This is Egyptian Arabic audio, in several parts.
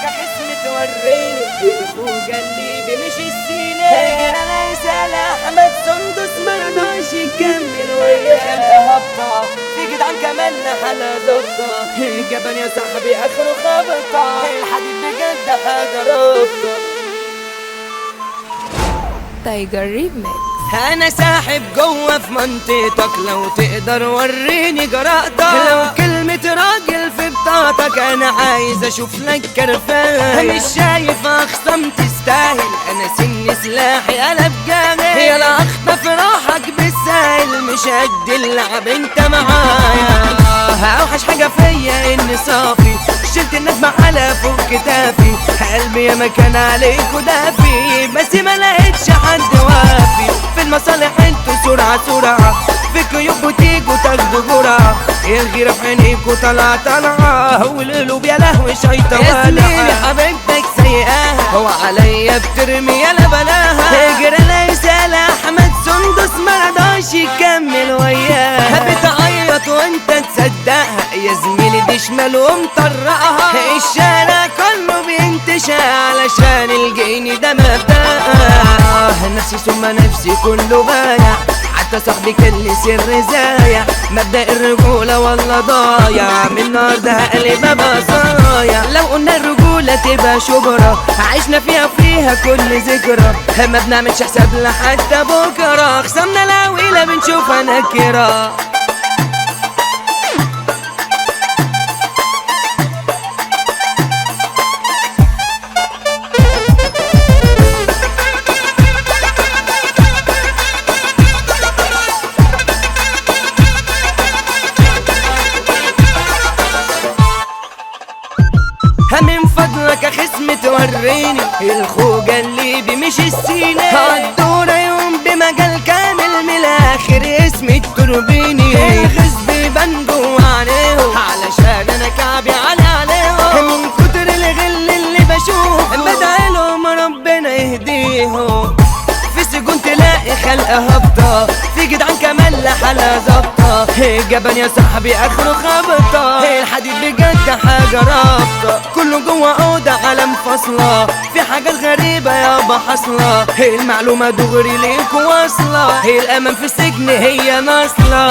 خصم توريني الخوجة اللي بمشي السينة هجر انا يسأل احمد سندس مرضاش يكمل وياه هبطة في جدعان كمان حلا ظبطة جبان يا صاحبي اخره خبطة الحديد بجد حاجة رابطة تايجر ريميكس انا ساحب جوه في منطقتك لو تقدر وريني جرأتك لو كلمة راجل في بطاقتك انا عايز اشوف لك كرفان مش شايف اخصم تستاهل انا سن سلاحي قلب جامد يلا اخطف راحك بالسهل مش قد اللعب انت معايا اوحش حاجة فيا اني صافي شلت الناس على فوق كتافي قلبي يا مكان عليك ودافي بس ما لقيتش حد وافي في المصالح انتوا سرعة سرعة فيكوا يبقوا تيجوا تاخدوا جرعة الغيرة في عينيكوا طالعة طالعة والقلوب يا لهوي شيطة يا زميلي حبيبتك سيئاها هو عليا بترمي يلا بلاها اجري ليس احمد سندس مرضاش يكمل وياها بتعيط وانت تصدقها يا زميلي دي شمال ومطرقها الشارع كله بينتشى علشان الجيني ده مبدأها نفسي ثم نفسي كله بايع حتى صاحبي كان لي سر زايع مبدأ الرجولة والله ضايع من النهارده هقلب بصايع لو قلنا الرجولة تبقى شجرة عشنا فيها فيها كل ذكرى ما بنعملش حساب لحتى بكرة خصمنا العويلة بنشوفها نكرة من فضلك يا خصم توريني الخوجة اللي بمشي السينة هتدور يوم بمجال كامل من الاخر اسمي التوربيني الغصب يبان جوا عينيهم علشان انا كعبي على عليهم من كتر الغل اللي بشوفه بدعي لهم ربنا يهديهم في سجون تلاقي خلق هبطة في جدعان كمان لحالة ظابطة جبان يا صاحبي اخره خبطة الحديد بجد حاجة رابطة كله جوه اوضة علم فاصلة في حاجات غريبة يابا حاصلة المعلومة دغري ليك واصلة الامان في السجن هي ناصلة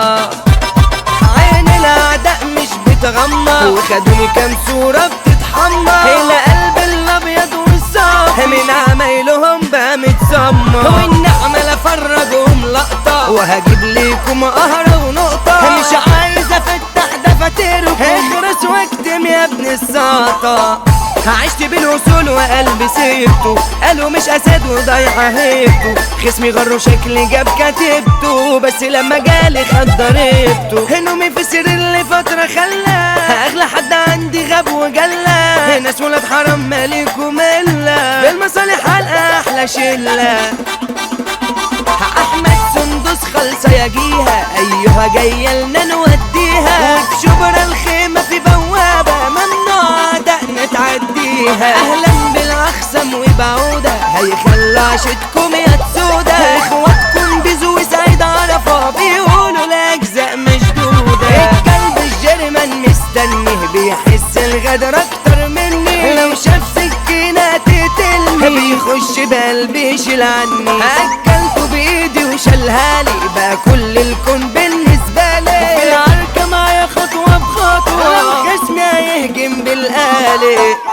عين الاعداء مش بتغمى وخدوني كام صورة بتتحمى القلب الابيض والصافي من عمايلهم بقى متسمى والنعمة لفرجهم لقطة وهجيب ليكم قهرة ونقطة مش عايز افتح دفاتركم اخرس واكتم يا ابن الساطة عشت بالوصول وقلبي سيبته قالوا مش اسد وضيع هيبته خصمي غروا شكلي جاب كتبته بس لما جالي خد ضربته نومي في سر اللي فترة خلاه اغلى حد عندي غاب وجلى ناس ولاد حرام مالك وملة بالمصالح حلقة احلى شلة احمد سندس خالصة يجيها ايها جاية لنا نوديها وفي شبرا الخيمة في بوابة ممنوع دقنا تعديها اهلا بالاخصم وبعودة هيخلى عشتكم يا تسودة اخواتكم بيزو وسعيد عرفة بيقولوا الاجزاء مشدودة الكلب الجرمن مستنيه بيحس الغدر اكتر مني لو شاف سكينة تقتلني بيخش بقلبي يشيل عني اكلته بايدي وشالها لي بقى كل الكون بالنسبة لي وفي العركة معايا خطوة بخطوة الخصم هيهجم بالآلي